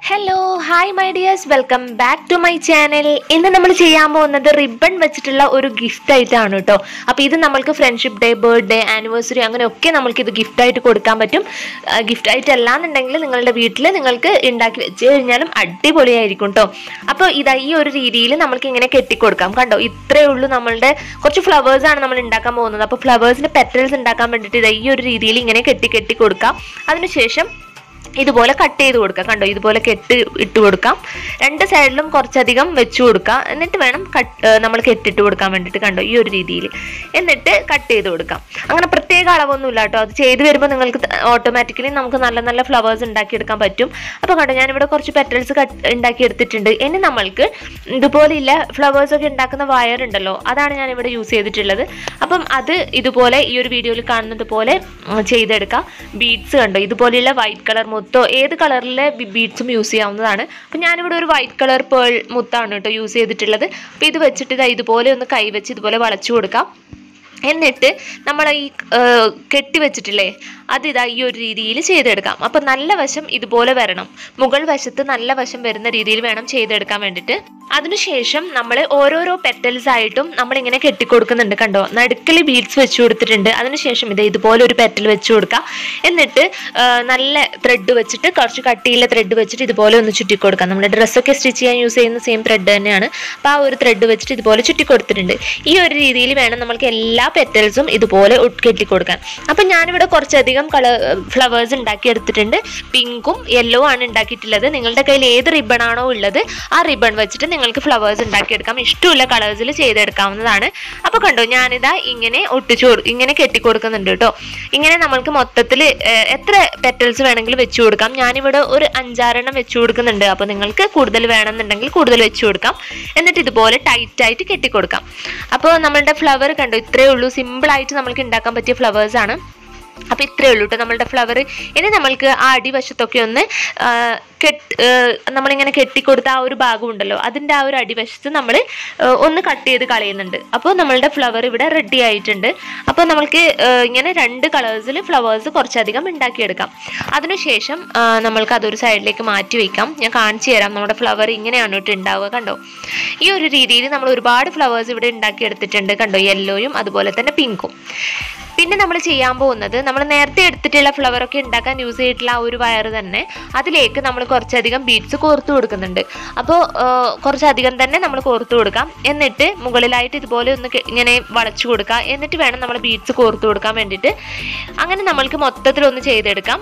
hello hi my dears welcome back to my channel ഇന്ന് നമ്മൾ ചെയ്യാൻ പോകുന്നത് റിബൺ വെച്ചിട്ടുള്ള ഒരു ഗിഫ്റ്റ് ആയിട്ടാണ് കേട്ടോ അപ്പോൾ ഇത് നമ്മൾക്ക് ഫ്രണ്ട്ഷിപ്പ് ഡേ ബർത്ത്ഡേ ആനിവേഴ്സറി അങ്ങനെയൊക്കെ നമ്മൾക്ക് ഇത് ഗിഫ്റ്റ് ആയിട്ട് കൊടുക്കാൻ പറ്റും ഗിഫ്റ്റ് ആയിട്ട് അല്ലാന്നുണ്ടെങ്കിൽ നിങ്ങളുടെ വീട്ടിൽ നിങ്ങൾക്ക് ഉണ്ടാക്കി വെച്ച് കഴിഞ്ഞാലും അടിപൊളിയായിരിക്കും കേട്ടോ അപ്പോൾ ഇതാ ഈ ഒരു രീതിയിൽ നമ്മൾക്ക് ഇങ്ങനെ കെട്ടിക്കൊടുക്കാം കണ്ടോ ഇത്രയേ ഉള്ളൂ നമ്മളുടെ കുറച്ച് ഫ്ലവേഴ്സ് ആണ് നമ്മൾ ഉണ്ടാക്കാൻ പോകുന്നത് അപ്പോൾ ഫ്ലവേഴ്സിന്റെ പെറ്റൽസ് ഉണ്ടാക്കാൻ വേണ്ടിയിട്ട് ഇതാ ഈ ഒരു രീതിയിൽ ഇങ്ങനെ കെട്ടി കെട്ടി കൊടുക്കാം അതിനുശേഷം ഇതുപോലെ കട്ട് ചെയ്ത് കൊടുക്കുക കണ്ടോ ഇതുപോലെ കെട്ട് ഇട്ട് കൊടുക്കാം രണ്ട് സൈഡിലും കുറച്ചധികം വെച്ച് കൊടുക്കുക എന്നിട്ട് വേണം കട്ട് നമ്മൾ കെട്ടിട്ട് കൊടുക്കാൻ വേണ്ടിയിട്ട് കണ്ടോ ഈ ഒരു രീതിയിൽ എന്നിട്ട് കട്ട് ചെയ്ത് കൊടുക്കാം അങ്ങനെ പ്രത്യേക അളവൊന്നുമില്ല കേട്ടോ അത് ചെയ്ത് വരുമ്പോൾ നിങ്ങൾക്ക് ഓട്ടോമാറ്റിക്കലി നമുക്ക് നല്ല നല്ല ഫ്ലവേഴ്സ് ഉണ്ടാക്കിയെടുക്കാൻ പറ്റും അപ്പോൾ കണ്ടോ ഞാനിവിടെ കുറച്ച് പെറ്റൽസ് കട്ട് ഉണ്ടാക്കി എടുത്തിട്ടുണ്ട് ഇനി നമ്മൾക്ക് ഇതുപോലെയുള്ള ഫ്ലവേഴ്സ് ഒക്കെ ഉണ്ടാക്കുന്ന വയർ ഉണ്ടല്ലോ അതാണ് ഞാൻ ഇവിടെ യൂസ് ചെയ്തിട്ടുള്ളത് അപ്പം അത് ഇതുപോലെ ഈ ഒരു വീഡിയോയിൽ കാണുന്നത് പോലെ ഉം, ചെയ്തെടുക്കാം ബീഡ്സ് കണ്ടോ ഇതുപോലെയുള്ള വൈറ്റ് കളർ മുത്തോ ഏത് കളറിലെ ബീഡ്സും യൂസ് ചെയ്യാവുന്നതാണ് അപ്പം ഞാനിവിടെ ഒരു വൈറ്റ് കളർ പേൾ മുത്താണ് കേട്ടോ യൂസ് ചെയ്തിട്ടുള്ളത് അപ്പോൾ ഇത് വെച്ചിട്ട് ഇതാ ഇതുപോലെ ഒന്ന് കൈ വെച്ച് ഇതുപോലെ വളച്ചു കൊടുക്കാം എന്നിട്ട് നമ്മൾ ഈ ഏഹ്, കെട്ടി വെച്ചിട്ടില്ലേ അതിതാ ഈ ഒരു രീതിയിൽ ചെയ്തെടുക്കാം അപ്പം നല്ല വശം ഇതുപോലെ വരണം മുകൾ വശത്ത് നല്ല വശം വരുന്ന രീതിയിൽ വേണം ചെയ്തെടുക്കാൻ വേണ്ടിയിട്ട് അതിനുശേഷം നമ്മൾ ഓരോരോ പെറ്റൽസ് ആയിട്ടും നമ്മളിങ്ങനെ കെട്ടിക്കൊടുക്കുന്നുണ്ട് കണ്ടോ നടുക്കിൽ ബീഡ്സ് വെച്ച് കൊടുത്തിട്ടുണ്ട് അതിനുശേഷം ഇത് ഇതുപോലെ ഒരു പെറ്റൽ വെച്ച് കൊടുക്കാം എന്നിട്ട് ആ, നല്ല ത്രെഡ് വെച്ചിട്ട് കുറച്ച് കട്ടിയുള്ള ത്രെഡ് വെച്ചിട്ട് ഇതുപോലെ ഒന്ന് ചുറ്റി കൊടുക്കാം നമ്മുടെ ഡ്രസ്സൊക്കെ സ്റ്റിച്ച് ചെയ്യാൻ യൂസ് ചെയ്യുന്ന സെയിം ത്രെഡ് തന്നെയാണ് അപ്പോൾ ആ ഒരു ത്രെഡ് വെച്ചിട്ട് ഇതുപോലെ ചുറ്റി കൊടുത്തിട്ടുണ്ട് ഈ ഒരു രീതിയിൽ വേണം നമ്മൾക്ക് എല്ലാ പെറ്റൽസും ഇതുപോലെ ഉട്- കെട്ടിക്കൊടുക്കാൻ അപ്പം ഞാനിവിടെ കുറച്ചധികം കളർ ഫ്ലവേഴ്സ് ഉണ്ടാക്കി എടുത്തിട്ടുണ്ട് പിങ്കും യെല്ലോ ആണ് ഉണ്ടാക്കിയിട്ടുള്ളത് നിങ്ങളുടെ കയ്യിൽ ഏത് റിബൺ ആണോ ഉള്ളത് ആ റിബൺ വെച്ചിട്ട് നിങ്ങൾക്ക് ഫ്ലവേഴ്സ് ഉണ്ടാക്കിയെടുക്കാം ഇഷ്ടമുള്ള കളേഴ്സിൽ ചെയ്തെടുക്കാവുന്നതാണ് അപ്പോൾ കണ്ടോ ഞാനിതാ ഇങ്ങനെ ഒട്ടിച്ചു കൊടു- ഇങ്ങനെ കെട്ടിക്കൊടുക്കുന്നുണ്ട് കേട്ടോ ഇങ്ങനെ നമ്മൾക്ക് മൊത്തത്തിൽ എത്ര പെറ്റൽസ് വേണമെങ്കിലും വെച്ചു കൊടുക്കാം ഞാനിവിടെ ഒരു അഞ്ചാറെണ്ണം വെച്ചു കൊടുക്കുന്നുണ്ട് അപ്പോൾ നിങ്ങൾക്ക് കൂടുതൽ വേണമെന്നുണ്ടെങ്കിൽ കൂടുതൽ വെച്ചു കൊടുക്കാം എന്നിട്ട് ഇതുപോലെ ടൈറ്റ് ആയിട്ട് കെട്ടിക്കൊടുക്കാം അപ്പോൾ നമ്മളുടെ ഫ്ലവർ കണ്ടോ ഇത്രയേ ഉള്ളൂ സിമ്പിളായിട്ട് നമ്മൾക്ക് ഉണ്ടാക്കാൻ പറ്റിയ ഫ്ലവേഴ്സ് ആണ് അപ്പോൾ ഇത്രയേ ഉള്ളൂ കേട്ടോ നമ്മളുടെ ഫ്ലവർ ഇനി നമ്മൾക്ക് ആ അടിവശത്തൊക്കെ ഒന്ന് ആ, കെട്ട് ആ, നമ്മളിങ്ങനെ കെട്ടിക്കൊടുത്ത ആ ഒരു ഭാഗം ഉണ്ടല്ലോ അതിൻ്റെ ആ ഒരു അടിവശത്ത് നമ്മൾ ഒന്ന് കട്ട് ചെയ്ത് കളയുന്നുണ്ട് അപ്പോൾ നമ്മളുടെ ഫ്ലവർ ഇവിടെ റെഡി ആയിട്ടുണ്ട് അപ്പോൾ നമ്മൾക്ക് ആ, ഇങ്ങനെ രണ്ട് കളേഴ്സിൽ ഫ്ലവേഴ്സ് കുറച്ചധികം ഉണ്ടാക്കിയെടുക്കാം അതിനുശേഷം ആ, നമ്മൾക്ക് അതൊരു സൈഡിലേക്ക് മാറ്റി വയ്ക്കാം ഞാൻ കാണിച്ചു തരാം നമ്മുടെ ഫ്ലവർ ഇങ്ങനെയാണ് കേട്ടോ ഉണ്ടാവുക കണ്ടോ ഈ ഒരു രീതിയിൽ നമ്മൾ ഒരുപാട് ഫ്ലവേഴ്സ് ഇവിടെ ഉണ്ടാക്കിയെടുത്തിട്ടുണ്ട് കണ്ടോ യെല്ലോയും അതുപോലെ തന്നെ പിങ്കും പിന്നെ നമ്മൾ ചെയ്യാൻ പോകുന്നത് നമ്മൾ നേരത്തെ എടുത്തിട്ടുള്ള ഫ്ലവർ ഒക്കെ ഉണ്ടാക്കാൻ യൂസ് ചെയ്തിട്ടുള്ള ആ ഒരു വയർ തന്നെ അതിലേക്ക് നമ്മൾ കുറച്ചധികം ബീഡ്സ് കോർത്ത് കൊടുക്കുന്നുണ്ട് അപ്പോൾ കുറച്ചധികം തന്നെ നമ്മൾ കോർത്ത് കൊടുക്കാം എന്നിട്ട് മുകളിലായിട്ട് ഇതുപോലെ ഒന്ന് കെ- ഇങ്ങനെ വളച്ചു കൊടുക്കുക എന്നിട്ട് വേണം നമ്മൾ ബീഡ്സ് കോർത്ത് കൊടുക്കാൻ വേണ്ടിയിട്ട് അങ്ങനെ നമ്മൾക്ക് മൊത്തത്തിലൊന്ന് ചെയ്തെടുക്കാം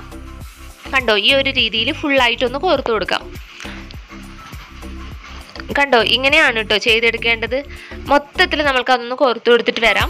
കണ്ടോ ഈ ഒരു രീതിയിൽ ഫുള്ളായിട്ടൊന്ന് കോർത്ത് കൊടുക്കാം കണ്ടോ ഇങ്ങനെയാണ് കേട്ടോ ചെയ്തെടുക്കേണ്ടത് മൊത്തത്തിൽ നമ്മൾക്ക് അതൊന്ന് കോർത്ത് കൊടുത്തിട്ട് വരാം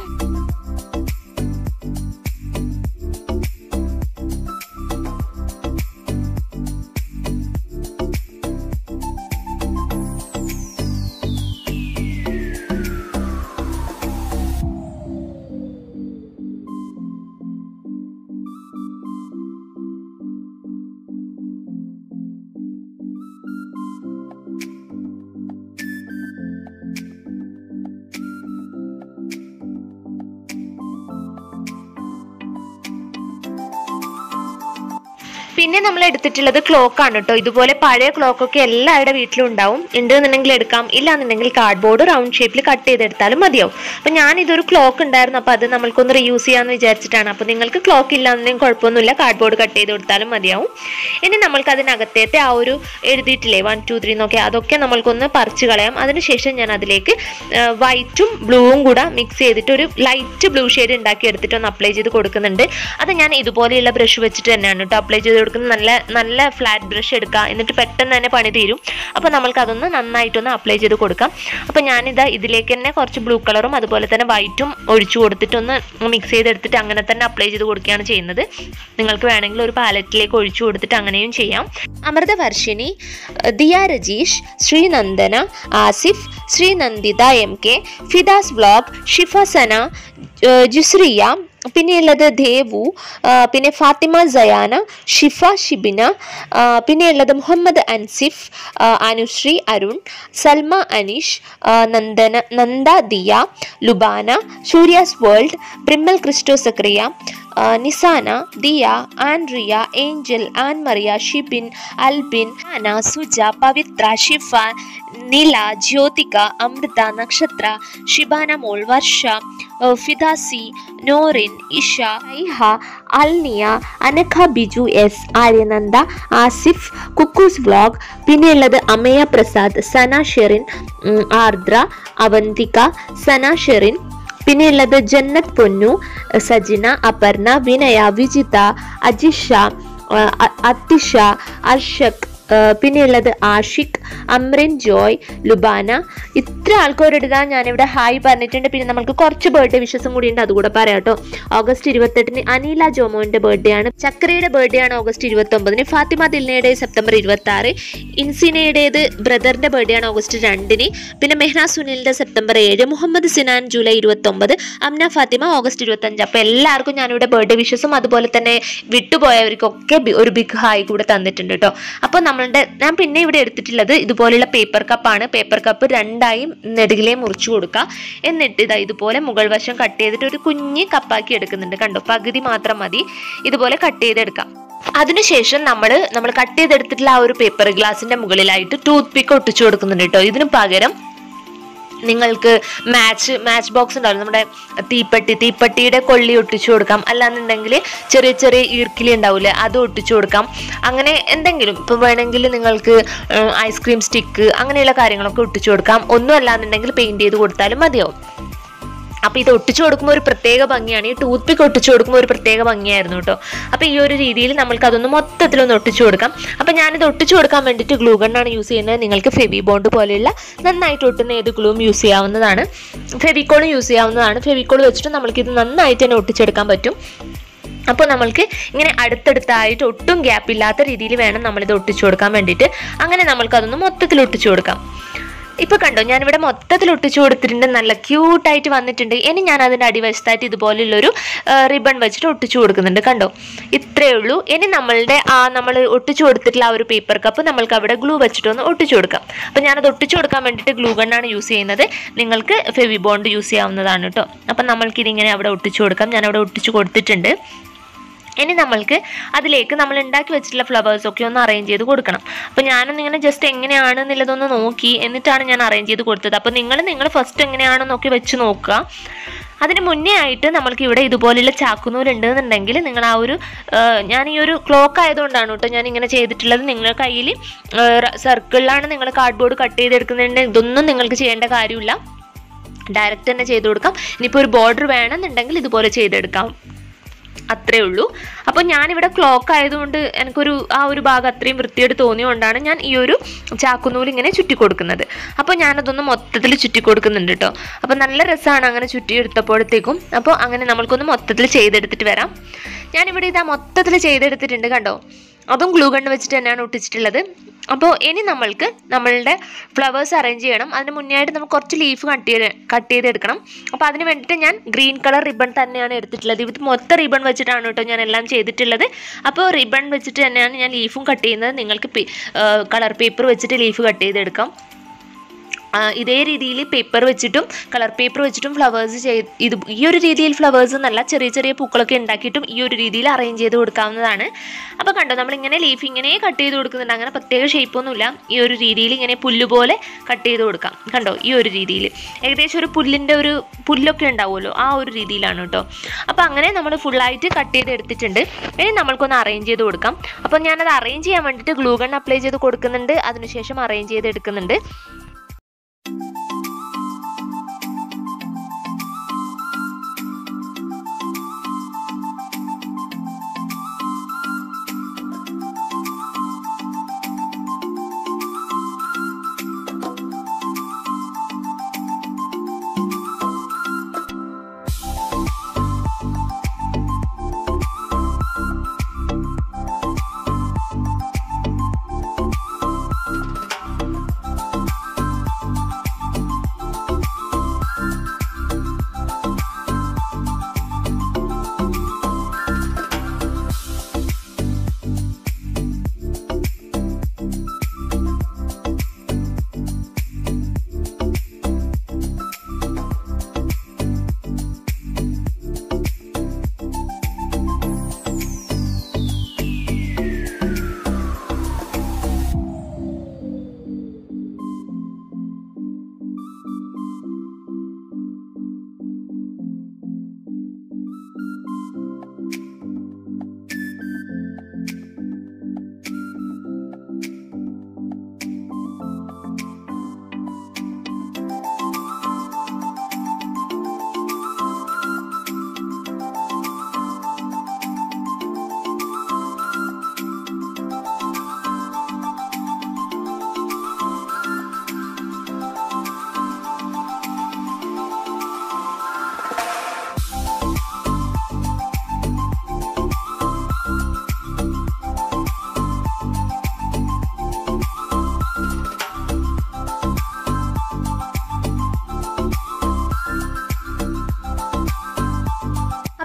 പിന്നെ നമ്മൾ എടുത്തിട്ടുള്ളത് ക്ലോക്ക് ആണ് കേട്ടോ ഇതുപോലെ പഴയ ക്ലോക്ക് ഒക്കെ എല്ലാവരുടെ വീട്ടിലും ഉണ്ടാവും ഉണ്ടെന്നുണ്ടെങ്കിൽ എടുക്കാം ഇല്ലാന്നുണ്ടെങ്കിൽ കാർഡ്ബോർഡ് റൗണ്ട് ഷേപ്പിൽ കട്ട് ചെയ്തെടുത്താലും മതിയാവും അപ്പം ഞാൻ ഇതൊരു ക്ലോക്ക് ഉണ്ടായിരുന്നു അപ്പോൾ അത് നമ്മൾക്കൊന്ന് റീയൂസ് ചെയ്യാമെന്ന് വിചാരിച്ചിട്ടാണ് അപ്പോൾ നിങ്ങൾക്ക് ക്ലോക്ക് ഇല്ലാന്നുണ്ടെങ്കിൽ കുഴപ്പമൊന്നുമില്ല കാർഡ്ബോർഡ് കട്ട് ചെയ്ത് കൊടുത്താലും മതിയാവും ഇനി നമ്മൾക്ക് അതിനകത്തേത്തെ ആ ഒരു എഴുതിയിട്ടില്ലേ വൺ ടു ത്രീ എന്നൊക്കെ അതൊക്കെ നമ്മൾക്കൊന്ന് പറിച്ച് കളയാം അതിനുശേഷം ഞാൻ അതിലേക്ക് വൈറ്റും ബ്ലൂവും കൂടെ മിക്സ് ചെയ്തിട്ട് ഒരു ലൈറ്റ് ബ്ലൂ ഷെയ്ഡ് ഉണ്ടാക്കി എടുത്തിട്ട് ഒന്ന് അപ്ലൈ ചെയ്ത് കൊടുക്കുന്നുണ്ട് അത് ഞാൻ ഇതുപോലെയുള്ള ബ്രഷ് വെച്ചിട്ട് തന്നെയാണ് കേട്ടോ അപ്ലൈ ചെയ്ത് കൊടുക്കുന്നത് നല്ല നല്ല ഫ്ലാറ്റ് ബ്രഷ് എടുക്കുക എന്നിട്ട് പെട്ടെന്ന് തന്നെ പണി തീരും അപ്പോൾ നമ്മൾക്ക് അതൊന്ന് നന്നായിട്ടൊന്ന് അപ്ലൈ ചെയ്ത് കൊടുക്കാം അപ്പോൾ ഞാനിതാ ഇതിലേക്ക് തന്നെ കുറച്ച് ബ്ലൂ കളറും അതുപോലെ തന്നെ വൈറ്റും ഒഴിച്ചു കൊടുത്തിട്ടൊന്ന് മിക്സ് ചെയ്തെടുത്തിട്ട് അങ്ങനെ തന്നെ അപ്ലൈ ചെയ്ത് കൊടുക്കുകയാണ് ചെയ്യുന്നത് നിങ്ങൾക്ക് വേണമെങ്കിൽ ഒരു പാലറ്റിലേക്ക് ഒഴിച്ചു കൊടുത്തിട്ട് അങ്ങനെയും ചെയ്യാം Amruthavarshini Diya Rajeesh Sreenandana Asif Sreenanditha M K Fidas vlog Shifasana ഏഹ് ജുസ്രിയ പിന്നെയുള്ളത് ദേവു ആ, പിന്നെ ഫാത്തിമ സയാന ഷിഫ ഷിബിന ആ, പിന്നെയുള്ളത് മുഹമ്മദ് അൻസിഫ് ആ, അനുശ്രീ അരുൺ സൽമ അനീഷ് ആ, നന്ദന നന്ദ ദിയ ലുബാന സൂര്യാസ് വേൾഡ് ബ്രിമ്മൽ ക്രിസ്റ്റോ സക്രിയ ആ, Nisana Diya Andrea Angel Ann Maria Shibin Albin Ana Suja പവിത്ര ഷിഫ നില ജ്യോതിക അമൃത നക്ഷത്ര ഷിബാന മോൾ വർഷ ആ, ഫിദാസി നോറിൻ ഇഷ ഐഹ അൽനിയ അനഖ ബിജു എസ് ആര്യനന്ദ ആസിഫ് കുക്കൂസ് വ്ലോഗ് പിന്നെയുള്ളത് അമയ പ്രസാദ് സന ഷെറിൻ ഉം, ആർദ്ര അവന്തിക സന ഷെറിൻ പിന്നെയുള്ളത് ജന്നത്ത് പൊന്നു സജിന അപർണ വിനയ വിജിത അജിഷ ആ, അ- അത്തിഷ അർഷക് ആ, പിന്നെയുള്ളത് ആഷിഖ് അമ്രിൻ ജോയ് ലുബാന ഇത്ര ആൾക്കാരോട് ഇതാ ഞാനിവിടെ ഹായ് പറഞ്ഞിട്ടുണ്ട് പിന്നെ നമുക്ക് കുറച്ച് ബർത്ത്ഡേ വിഷസും കൂടി ഉണ്ട് അതുകൂടെ പറയാം കേട്ടോ ഓഗസ്റ്റ് ഇരുപത്തെട്ടിന് അനീല ജോമോന്റെ ബർത്ത്ഡേ ആണ് ചക്രയുടെ ബർത്ത്ഡേ ആണ് ഓഗസ്റ്റ് ഇരുപത്തി ഒമ്പതിന് ഫാത്തിമ ദിൽനയുടെ സെപ്റ്റംബർ ഇരുപത്തി ആറ് ഇൻസിനയുടേത് ബ്രദറിന്റെ ബർത്ത്ഡേ ആണ് ഓഗസ്റ്റ് രണ്ടിന് പിന്നെ മെഹ്ന സുനിലിന്റെ സെപ്റ്റംബർ ഏഴ് മുഹമ്മദ് സിനാൻ ജൂലൈ ഇരുപത്തി ഒമ്പത് അംന ഫാത്തിമ ഓഗസ്റ്റ് ഇരുപത്തി അഞ്ച് അപ്പൊ എല്ലാവർക്കും ഞാനിവിടെ ബർത്ത്ഡേ വിഷസും അതുപോലെ തന്നെ വിട്ടുപോയവർക്കൊക്കെ ബി- ഒരു ബിഗ് ഹായ് കൂടെ തന്നിട്ടുണ്ട് കേട്ടോ അപ്പോൾ നമ്മളുടെ ഞാൻ പിന്നെ ഇവിടെ എടുത്തിട്ടുള്ളത് ഇതുപോലെയുള്ള പേപ്പർ കപ്പാണ് പേപ്പർ കപ്പ് രണ്ടായും നെടുകിലേ മുറിച്ചു കൊടുക്കുക എന്നിട്ട് ഇതാ ഇതുപോലെ മുകൾ വശം കട്ട് ചെയ്തിട്ട് ഒരു കുഞ്ഞ് കപ്പാക്കി എടുക്കുന്നുണ്ട് കണ്ടോ പകുതി മാത്രം മതി ഇതുപോലെ കട്ട് ചെയ്തെടുക്കാം അതിനുശേഷം നമ്മൾ നമ്മൾ കട്ട് ചെയ്തെടുത്തിട്ടുള്ള ആ ഒരു പേപ്പർ ഗ്ലാസിന്റെ മുകളിലായിട്ട് ടൂത്ത് പിക്ക് ഒട്ടിച്ചു കൊടുക്കുന്നുണ്ട് കേട്ടോ ഇതിന് പകരം നിങ്ങൾക്ക് മാച്ച് മാച്ച് ബോക്സ് ഉണ്ടാവില്ല നമ്മുടെ തീപ്പെട്ടി തീപ്പെട്ടിയുടെ കൊള്ളി ഒട്ടിച്ചു കൊടുക്കാം അല്ലാന്നുണ്ടെങ്കിൽ ചെറിയ ചെറിയ ഈർക്കിലി ഉണ്ടാവില്ലേ അത് ഒട്ടിച്ചു കൊടുക്കാം അങ്ങനെ എന്തെങ്കിലും ഇപ്പം വേണമെങ്കിൽ നിങ്ങൾക്ക് ഐസ്ക്രീം സ്റ്റിക്ക് അങ്ങനെയുള്ള കാര്യങ്ങളൊക്കെ ഒട്ടിച്ചു കൊടുക്കാം ഒന്നും അല്ലാന്നുണ്ടെങ്കിൽ പെയിന്റ് ചെയ്ത് കൊടുത്താലും മതിയാവും അപ്പോൾ ഇത് ഒട്ടിച്ചു കൊടുക്കുമ്പോൾ ഒരു പ്രത്യേക ഭംഗിയാണ് ഈ ടൂത്ത് പിക്ക് ഒട്ടിച്ചു കൊടുക്കുമ്പോൾ ഒരു പ്രത്യേക ഭംഗിയായിരുന്നു കേട്ടോ അപ്പോൾ ഈ ഒരു രീതിയിൽ നമ്മൾക്ക് അതൊന്ന് മൊത്തത്തിലൊന്ന് ഒട്ടിച്ചു കൊടുക്കാം അപ്പോൾ ഞാനിത് ഒട്ടിച്ചു കൊടുക്കാൻ വേണ്ടിയിട്ട് ഗ്ലൂ ഗണ്ണാണ് യൂസ് ചെയ്യുന്നത് നിങ്ങൾക്ക് ഫെവി ബോണ്ട് പോലെയുള്ള നന്നായിട്ട് ഒട്ടുന്ന ഏത് ഗ്ലൂവും യൂസ് ചെയ്യാവുന്നതാണ് ഫെവിക്കോളും യൂസ് ചെയ്യാവുന്നതാണ് ഫെവിക്കോൾ വെച്ചിട്ട് നമ്മൾക്കിത് നന്നായിട്ട് തന്നെ ഒട്ടിച്ചെടുക്കാൻ പറ്റും അപ്പോൾ നമ്മൾക്ക് ഇങ്ങനെ അടുത്തടുത്തായിട്ട് ഒട്ടും ഗ്യാപ്പ് ഇല്ലാത്ത രീതിയിൽ വേണം നമ്മളിത് ഒട്ടിച്ചു കൊടുക്കാൻ വേണ്ടിയിട്ട് അങ്ങനെ നമ്മൾക്ക് അതൊന്ന് മൊത്തത്തിൽ ഒട്ടിച്ചു കൊടുക്കാം ഇപ്പൊ കണ്ടോ ഞാനിവിടെ മൊത്തത്തിൽ ഒട്ടിച്ചു കൊടുത്തിട്ടുണ്ട് നല്ല ക്യൂട്ടായിട്ട് വന്നിട്ടുണ്ട് ഇനി ഞാൻ അതിൻ്റെ അടിവശത്തായിട്ട് ഇതുപോലുള്ളൊരു റിബൺ വെച്ചിട്ട് ഒട്ടിച്ചു കൊടുക്കുന്നുണ്ട് കണ്ടോ ഇത്രയേ ഉള്ളൂ ഇനി നമ്മളുടെ ആ നമ്മൾ ഒട്ടിച്ചു കൊടുത്തിട്ടുള്ള ആ ഒരു പേപ്പർ കപ്പ് നമ്മൾക്ക് അവിടെ ഗ്ലൂ വെച്ചിട്ട് ഒന്ന് ഒട്ടിച്ചു കൊടുക്കാം അപ്പം ഞാനത് ഒട്ടിച്ചു കൊടുക്കാൻ വേണ്ടിയിട്ട് ഗ്ലൂ ഗണ്ണാണ് യൂസ് ചെയ്യുന്നത് നിങ്ങൾക്ക് ഫെവി ബോണ്ട് യൂസ് ചെയ്യാവുന്നതാണ് കേട്ടോ അപ്പം നമ്മൾക്കിതിങ്ങനെ അവിടെ ഒട്ടിച്ചു കൊടുക്കാം ഞാൻ അവിടെ ഒട്ടിച്ചു കൊടുത്തിട്ടുണ്ട് ഇനി നമ്മൾക്ക് അതിലേക്ക് നമ്മൾ ഉണ്ടാക്കി വെച്ചിട്ടുള്ള ഫ്ലവേഴ്സ് ഒക്കെ ഒന്ന് അറേഞ്ച് ചെയ്ത് കൊടുക്കണം അപ്പോൾ ഞാനൊന്ന് ഇങ്ങനെ ജസ്റ്റ് എങ്ങനെയാണ് എന്നുള്ളതൊന്ന് നോക്കി എന്നിട്ടാണ് ഞാൻ അറേഞ്ച് ചെയ്ത് കൊടുത്തത് അപ്പോൾ നിങ്ങൾ നിങ്ങൾ ഫസ്റ്റ് എങ്ങനെയാണെന്നൊക്കെ വെച്ച് നോക്കുക അതിന് മുന്നേ ആയിട്ട് നമ്മൾക്ക് ഇവിടെ ഇതുപോലുള്ള ചാക്കുനൂലുണ്ട് എന്നുണ്ടെങ്കിൽ നിങ്ങൾ ആ ഒരു ആ, ഞാൻ ഈ ഒരു ക്ലോക്ക് ആയതുകൊണ്ടാണ് കേട്ടോ ഞാൻ ഇങ്ങനെ ചെയ്തിട്ടുള്ളത് നിങ്ങളുടെ കയ്യിൽ സർക്കിളിലാണ് നിങ്ങൾ കാർഡ്ബോർഡ് കട്ട് ചെയ്തെടുക്കുന്നുണ്ടെങ്കിൽ ഇതൊന്നും നിങ്ങൾക്ക് ചെയ്യേണ്ട കാര്യമില്ല ഡയറക്റ്റ് തന്നെ ചെയ്ത് കൊടുക്കാം ഇനിയിപ്പോൾ ഒരു ബോർഡർ വേണമെന്നുണ്ടെങ്കിൽ ഇതുപോലെ ചെയ്തെടുക്കാം അത്രേ ഉള്ളൂ അപ്പോൾ ഞാനിവിടെ ക്ലോക്ക് ആയതുകൊണ്ട് എനിക്കൊരു ആ ഒരു ഭാഗം അത്രയും വൃത്തിയായിട്ട് തോന്നിയുകൊണ്ടാണ് ഞാൻ ഈ ഒരു ചാക്കുനൂല് ഇങ്ങനെ ചുറ്റി കൊടുക്കുന്നത് അപ്പോൾ ഞാനതൊന്ന് മൊത്തത്തിൽ ചുറ്റി കൊടുക്കുന്നുണ്ട് കേട്ടോ അപ്പോൾ നല്ല രസമാണ് അങ്ങനെ ചുറ്റി എടുത്തപ്പോഴത്തേക്കും അപ്പോൾ അങ്ങനെ നമ്മൾക്കൊന്ന് മൊത്തത്തിൽ ചെയ്തെടുത്തിട്ട് വരാം ഞാനിവിടെ ഇതാ മൊത്തത്തിൽ ചെയ്തെടുത്തിട്ടുണ്ട് കണ്ടോ അതും ഗ്ലൂ ഗണ്ണ് വെച്ചിട്ട് തന്നെയാണ് ഒട്ടിച്ചിട്ടുള്ളത് അപ്പോൾ ഇനി നമ്മൾക്ക് നമ്മളുടെ ഫ്ലവേഴ്സ് അറേഞ്ച് ചെയ്യണം അതിന് മുന്നേ ആയിട്ട് നമുക്ക് കുറച്ച് ലീഫ് കട്ട് ചെയ്ത് കട്ട് ചെയ്തെടുക്കണം അപ്പോൾ അതിന് വേണ്ടിയിട്ട് ഞാൻ ഗ്രീൻ കളർ റിബൺ തന്നെയാണ് എടുത്തിട്ടുള്ളത് ഇത് മൊത്തം റിബൺ വെച്ചിട്ടാണ് കേട്ടോ ഞാൻ എല്ലാം ചെയ്തിട്ടുള്ളത് അപ്പോൾ റിബൺ വെച്ചിട്ട് തന്നെയാണ് ഞാൻ ലീഫും കട്ട് ചെയ്യുന്നത് നിങ്ങൾക്ക് കളർ പേപ്പർ വെച്ചിട്ട് ലീഫ് കട്ട് ചെയ്തെടുക്കാം ആ, ഇതേ രീതിയിൽ പേപ്പർ വെച്ചിട്ടും കളർ പേപ്പർ വെച്ചിട്ടും ഫ്ലവേഴ്സ് ചെയ്ത് ഇത് ഈ ഒരു രീതിയിൽ ഫ്ലവേഴ്സ് എന്നല്ല ചെറിയ ചെറിയ പൂക്കളൊക്കെ ഉണ്ടാക്കിയിട്ടും ഈ ഒരു രീതിയിൽ അറേഞ്ച് ചെയ്ത് കൊടുക്കാവുന്നതാണ് അപ്പോൾ കണ്ടോ നമ്മളിങ്ങനെ ലീഫ് ഇങ്ങനെ കട്ട് ചെയ്ത് കൊടുക്കുന്നുണ്ട് അങ്ങനെ പ്രത്യേക ഷേപ്പൊന്നുമില്ല ഈ ഒരു രീതിയിൽ ഇങ്ങനെ പുല്ല് പോലെ കട്ട് ചെയ്ത് കൊടുക്കാം കണ്ടോ ഈ ഒരു രീതിയിൽ ഏകദേശം ഒരു പുല്ലിൻ്റെ ഒരു പുല്ലൊക്കെ ഉണ്ടാവുമല്ലോ ആ ഒരു രീതിയിലാണ് കേട്ടോ അപ്പോൾ അങ്ങനെ നമ്മൾ ഫുള്ളായിട്ട് കട്ട് ചെയ്ത് എടുത്തിട്ടുണ്ട് ഇനി നമ്മൾക്കൊന്ന് അറേഞ്ച് ചെയ്ത് കൊടുക്കാം അപ്പോൾ ഞാനത് അറേഞ്ച് ചെയ്യാൻ വേണ്ടിയിട്ട് ഗ്ലൂ ഗൺ അപ്ലൈ ചെയ്ത് കൊടുക്കുന്നുണ്ട് അതിനുശേഷം അറേഞ്ച് ചെയ്ത് എടുക്കുന്നുണ്ട്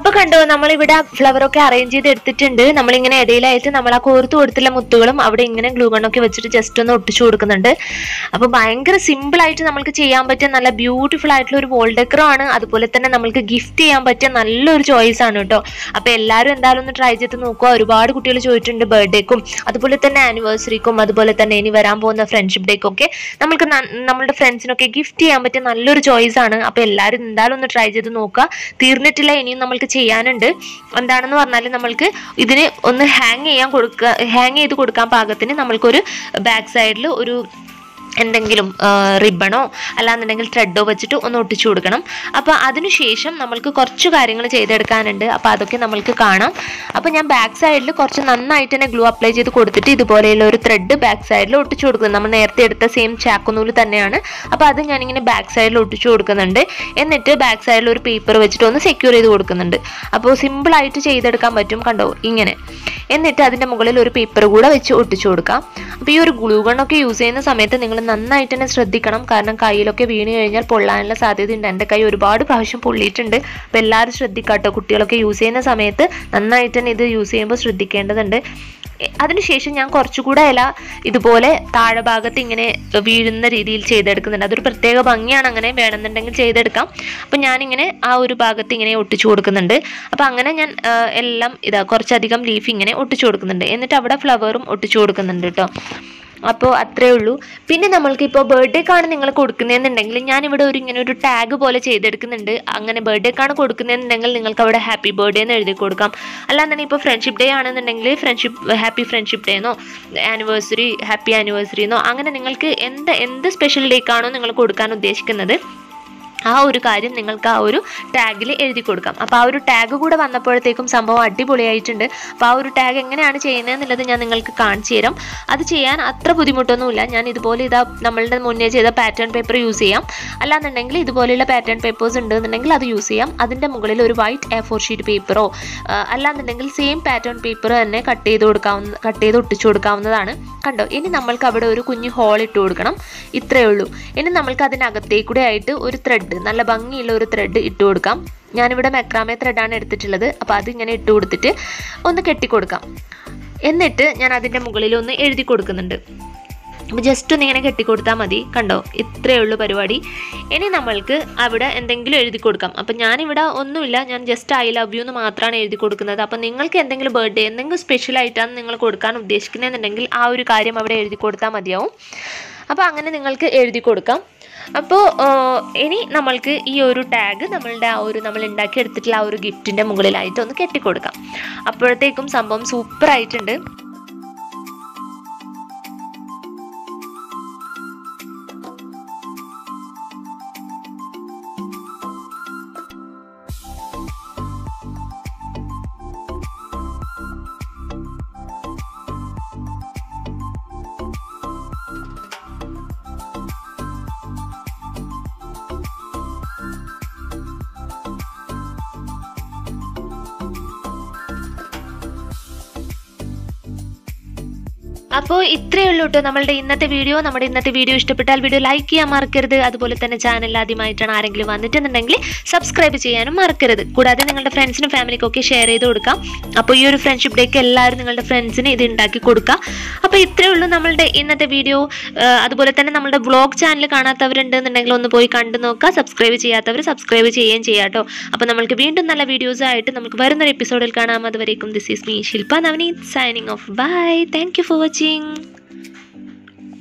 അപ്പൊ കണ്ടോ നമ്മളിവിടെ ഫ്ലവർ ഒക്കെ അറേഞ്ച് ചെയ്ത് എടുത്തിട്ടുണ്ട് നമ്മളിങ്ങനെ ഇടയിലായിട്ട് നമ്മൾ ആ കോർത്ത് കൊടുത്തുള്ള മുത്തുകളും അവിടെ ഇങ്ങനെ ഗ്ലൂ ഗണ്ണൊക്കെ വെച്ചിട്ട് ജസ്റ്റ് ഒന്ന് ഒട്ടിച്ചു കൊടുക്കുന്നുണ്ട് അപ്പൊ ഭയങ്കര സിമ്പിൾ ആയിട്ട് നമുക്ക് ചെയ്യാൻ പറ്റിയ നല്ല ബ്യൂട്ടിഫുൾ ആയിട്ടുള്ള ഒരു വോൾ ഡെക്കറാണ് അതുപോലെ തന്നെ നമ്മൾക്ക് ഗിഫ്റ്റ് ചെയ്യാൻ പറ്റിയ നല്ലൊരു ചോയ്സ് ആണ് കേട്ടോ അപ്പൊ എല്ലാവരും എന്തായാലും ഒന്ന് ട്രൈ ചെയ്ത് നോക്കുക ഒരുപാട് കുട്ടികൾ ചോദിച്ചിട്ടുണ്ട് ബർത്ത്ഡേക്കും അതുപോലെ തന്നെ ആനിവേഴ്സറിക്കും അതുപോലെ തന്നെ ഇനി വരാൻ പോകുന്ന ഫ്രണ്ട്ഷിപ്പ് ഡേക്കും ഒക്കെ നമുക്ക് ന- നമ്മളുടെ ഫ്രണ്ട്സിനൊക്കെ ഗിഫ്റ്റ് ചെയ്യാൻ പറ്റിയ നല്ലൊരു ചോയ്സ് ആണ് അപ്പൊ എല്ലാവരും എന്തായാലും ഒന്ന് ട്രൈ ചെയ്ത് നോക്കുക തീർന്നിട്ടില്ല ഇനിയും നമ്മൾക്ക് ചെയ്യാനുണ്ട് എന്താണെന്ന് പറഞ്ഞാൽ നമ്മൾക്ക് ഇതിന് ഒന്ന് ഹാങ് ചെയ്യാൻ കൊടുക്കുക ഹാങ് ചെയ്ത് കൊടുക്കാൻ പാകത്തിന് നമ്മൾക്കൊരു ബാക്ക് സൈഡിൽ ഒരു എന്തെങ്കിലും റിബണോ അല്ലാന്നുണ്ടെങ്കിൽ ത്രെഡോ വെച്ചിട്ട് ഒന്ന് ഒട്ടിച്ചു കൊടുക്കണം അപ്പോൾ അതിനുശേഷം നമ്മൾക്ക് കുറച്ച് കാര്യങ്ങൾ ചെയ്തെടുക്കാനുണ്ട് അപ്പോൾ അതൊക്കെ നമ്മൾക്ക് കാണാം അപ്പോൾ ഞാൻ ബാക്ക് സൈഡിൽ കുറച്ച് നന്നായിട്ട് തന്നെ ഗ്ലൂ അപ്ലൈ ചെയ്ത് കൊടുത്തിട്ട് ഇതുപോലെയുള്ള ഒരു ത്രെഡ് ബാക്ക് സൈഡിൽ ഒട്ടിച്ചു കൊടുക്കുന്നത് നമ്മൾ നേരത്തെ എടുത്ത സെയിം ചാക്കുനൂല് തന്നെയാണ് അപ്പോൾ അത് ഞാനിങ്ങനെ ബാക്ക് സൈഡിൽ ഒട്ടിച്ചു കൊടുക്കുന്നുണ്ട് എന്നിട്ട് ബാക്ക് സൈഡിൽ ഒരു പേപ്പർ വെച്ചിട്ട് ഒന്ന് സെക്യൂർ ചെയ്ത് കൊടുക്കുന്നുണ്ട് അപ്പോൾ സിമ്പിളായിട്ട് ചെയ്തെടുക്കാൻ പറ്റും കണ്ടോ ഇങ്ങനെ എന്നിട്ട് അതിൻ്റെ മുകളിൽ ഒരു പേപ്പർ കൂടെ വെച്ച് ഒട്ടിച്ചു കൊടുക്കാം അപ്പോൾ ഈ ഒരു ഗ്ലൂ ഗണ്ണൊക്കെ യൂസ് ചെയ്യുന്ന സമയത്ത് നിങ്ങൾ നന്നായിട്ട് തന്നെ ശ്രദ്ധിക്കണം കാരണം കയ്യിലൊക്കെ വീണ് കഴിഞ്ഞാൽ പൊള്ളാനുള്ള സാധ്യതയുണ്ട് എൻ്റെ കൈ ഒരുപാട് പ്രാവശ്യം പൊള്ളിയിട്ടുണ്ട് അപ്പോൾ എല്ലാവരും ശ്രദ്ധിക്കാട്ടോ കുട്ടികളൊക്കെ യൂസ് ചെയ്യുന്ന സമയത്ത് നന്നായിട്ട് തന്നെ ഇത് യൂസ് ചെയ്യുമ്പോൾ ശ്രദ്ധിക്കേണ്ടതുണ്ട് എ- അതിനുശേഷം ഞാൻ കുറച്ചുകൂടെ ഇല ഇതുപോലെ താഴെ ഭാഗത്ത് ഇങ്ങനെ വീഴുന്ന രീതിയിൽ ചെയ്തെടുക്കുന്നുണ്ട് അതൊരു പ്രത്യേക ഭംഗിയാണ് അങ്ങനെ വേണമെന്നുണ്ടെങ്കിൽ ചെയ്തെടുക്കാം അപ്പം ഞാനിങ്ങനെ ആ ഒരു ഭാഗത്ത് ഇങ്ങനെ ഒട്ടിച്ചു കൊടുക്കുന്നുണ്ട് അപ്പം അങ്ങനെ ഞാൻ ആ, എല്ലാം ഇതാ കുറച്ചധികം ലീഫ് ഇങ്ങനെ ഒട്ടിച്ചു കൊടുക്കുന്നുണ്ട് എന്നിട്ട് അവിടെ ഫ്ലവറും ഒട്ടിച്ചു കൊടുക്കുന്നുണ്ട് കേട്ടോ അപ്പോൾ അത്രേ ഉള്ളൂ പിന്നെ നമ്മൾക്ക് ഇപ്പോൾ ബർത്ത്ഡേക്കാണ് നിങ്ങൾ കൊടുക്കുന്നതെന്നുണ്ടെങ്കിൽ ഞാനിവിടെ ഒരു ഇങ്ങനെ ഒരു ടാഗ് പോലെ ചെയ്തെടുക്കുന്നുണ്ട് അങ്ങനെ ബർത്ത്ഡേക്കാണ് കൊടുക്കുന്നതെന്നുണ്ടെങ്കിൽ നിങ്ങൾക്ക് അവിടെ ഹാപ്പി ബർത്ത്ഡേ എന്ന് എഴുതി കൊടുക്കാം അല്ലാന്നുണ്ടെങ്കിൽ ഇപ്പോൾ ഫ്രണ്ട്ഷിപ്പ് ഡേ ആണെന്നുണ്ടെങ്കിൽ ഫ്രണ്ട്ഷിപ്പ് ഹാപ്പി ഫ്രണ്ട്ഷിപ്പ് ഡേ എന്നോ ആനിവേഴ്സറി ഹാപ്പി ആനിവേഴ്സറി എന്നോ അങ്ങനെ നിങ്ങൾക്ക് എന്ത് എന്ത് സ്പെഷ്യൽ ഡേക്കാണോ നിങ്ങൾ കൊടുക്കാൻ ഉദ്ദേശിക്കുന്നത് ആ ഒരു കാര്യം നിങ്ങൾക്ക് ആ ഒരു ടാഗിൽ എഴുതി കൊടുക്കാം അപ്പോൾ ആ ഒരു ടാഗ് കൂടെ വന്നപ്പോഴത്തേക്കും സംഭവം അടിപൊളിയായിട്ടുണ്ട് അപ്പോൾ ആ ഒരു ടാഗ് എങ്ങനെയാണ് ചെയ്യുന്നത് എന്നുള്ളത് ഞാൻ നിങ്ങൾക്ക് കാണിച്ചു തരാം അത് ചെയ്യാൻ അത്ര ബുദ്ധിമുട്ടൊന്നുമില്ല ഞാൻ ഇതുപോലെ ഇതാ നമ്മളുടെ മുന്നേ ചെയ്ത പാറ്റേൺ പേപ്പർ യൂസ് ചെയ്യാം അല്ലാന്നുണ്ടെങ്കിൽ ഇതുപോലെയുള്ള പാറ്റേൺ പേപ്പേഴ്സ് ഉണ്ടെന്നുണ്ടെങ്കിൽ അത് യൂസ് ചെയ്യാം അതിൻ്റെ മുകളിൽ ഒരു വൈറ്റ് എ ഫോർ ഷീറ്റ് പേപ്പറോ അല്ലാന്നുണ്ടെങ്കിൽ സെയിം പാറ്റേൺ പേപ്പർ തന്നെ കട്ട് ചെയ്ത് കൊടുക്കാവുന്ന കട്ട് ചെയ്ത് ഒട്ടിച്ചു കൊടുക്കാവുന്നതാണ് കണ്ടോ ഇനി നമ്മൾക്ക് അവിടെ ഒരു കുഞ്ഞു ഹോൾ ഇട്ട് കൊടുക്കണം ഇത്രയേ ഉള്ളൂ ഇനി നമ്മൾക്ക് അതിനകത്തേക്കൂടെ ആയിട്ട് ഒരു ത്രെഡ് നല്ല ഭംഗിയുള്ള ഒരു ത്രെഡ് ഇട്ട് കൊടുക്കാം ഞാനിവിടെ മെക്രാമേ ത്രെഡാണ് എടുത്തിട്ടുള്ളത് അപ്പോൾ അതിങ്ങനെ ഇട്ട് കൊടുത്തിട്ട് ഒന്ന് കെട്ടിക്കൊടുക്കാം എന്നിട്ട് ഞാൻ അതിൻ്റെ മുകളിൽ ഒന്ന് എഴുതി കൊടുക്കുന്നുണ്ട് അപ്പോൾ ജസ്റ്റ് ഒന്ന് ഇങ്ങനെ കെട്ടിക്കൊടുത്താൽ മതി കണ്ടോ ഇത്രയേ ഉള്ളൂ പരിപാടി ഇനി നമ്മൾക്ക് അവിടെ എന്തെങ്കിലും എഴുതി കൊടുക്കാം അപ്പം ഞാനിവിടെ ഒന്നുമില്ല ഞാൻ ജസ്റ്റ് ഐ ലവ് യു എന്ന് മാത്രമാണ് എഴുതി കൊടുക്കുന്നത് അപ്പം നിങ്ങൾക്ക് എന്തെങ്കിലും ബർത്ത്ഡേ എന്തെങ്കിലും സ്പെഷ്യൽ ആയിട്ടാണ് നിങ്ങൾ കൊടുക്കാൻ ഉദ്ദേശിക്കുന്നതെന്നുണ്ടെങ്കിൽ ആ ഒരു കാര്യം അവിടെ എഴുതി കൊടുത്താൽ മതിയാവും അപ്പോൾ അങ്ങനെ നിങ്ങൾക്ക് എഴുതി കൊടുക്കാം അപ്പോൾ ഇനി നമ്മൾക്ക് ഈ ഒരു ടാഗ് നമ്മളുടെ ആ ഒരു നമ്മൾ ഉണ്ടാക്കിയെടുത്തിട്ടുള്ള ആ ഒരു ഗിഫ്റ്റിൻ്റെ മുകളിലായിട്ട് ഒന്ന് കെട്ടിക്കൊടുക്കാം അപ്പോഴത്തേക്കും സംഭവം സൂപ്പർ ആയിട്ടുണ്ട് അപ്പോൾ ഇത്രയേ ഉള്ളൂ കേട്ടോ നമ്മളുടെ ഇന്നത്തെ വീഡിയോ നമ്മുടെ ഇന്നത്തെ വീഡിയോ ഇഷ്ടപ്പെട്ടാൽ വീഡിയോ ലൈക്ക് ചെയ്യാൻ മറക്കരുത് അതുപോലെ തന്നെ ചാനൽ ആദ്യമായിട്ടാണ് ആരെങ്കിലും വന്നിട്ടുണ്ടെങ്കിൽ സബ്സ്ക്രൈബ് ചെയ്യാനും മറക്കരുത് കൂടാതെ നിങ്ങളുടെ ഫ്രണ്ട്സിനും ഫാമിലിക്കും ഒക്കെ ഷെയർ ചെയ്ത് കൊടുക്കാം അപ്പോൾ ഈ ഒരു ഫ്രണ്ട്ഷിപ്പ് ഡേക്ക് എല്ലാവരും നിങ്ങളുടെ ഫ്രണ്ട്സിന് ഇത് ഉണ്ടാക്കി കൊടുക്കുക അപ്പോൾ ഇത്രയേ ഉള്ളൂ നമ്മളുടെ ഇന്നത്തെ വീഡിയോ അതുപോലെ തന്നെ നമ്മുടെ വ്ളോഗ് ചാനൽ കാണാത്തവരുണ്ടെന്നുണ്ടെങ്കിൽ ഒന്ന് പോയി കണ്ടു നോക്കുക സബ്സ്ക്രൈബ് ചെയ്യാത്തവർ സബ്സ്ക്രൈബ് ചെയ്യുകയും ചെയ്യാം കേട്ടോ അപ്പോൾ നമുക്ക് വീണ്ടും നല്ല വീഡിയോസ് ആയിട്ട് നമുക്ക് വരുന്നൊരു എപ്പിസോഡിൽ കാണാം അതുവരേക്കും this is me Shilpa Navaneeth signing off bye thank you for watching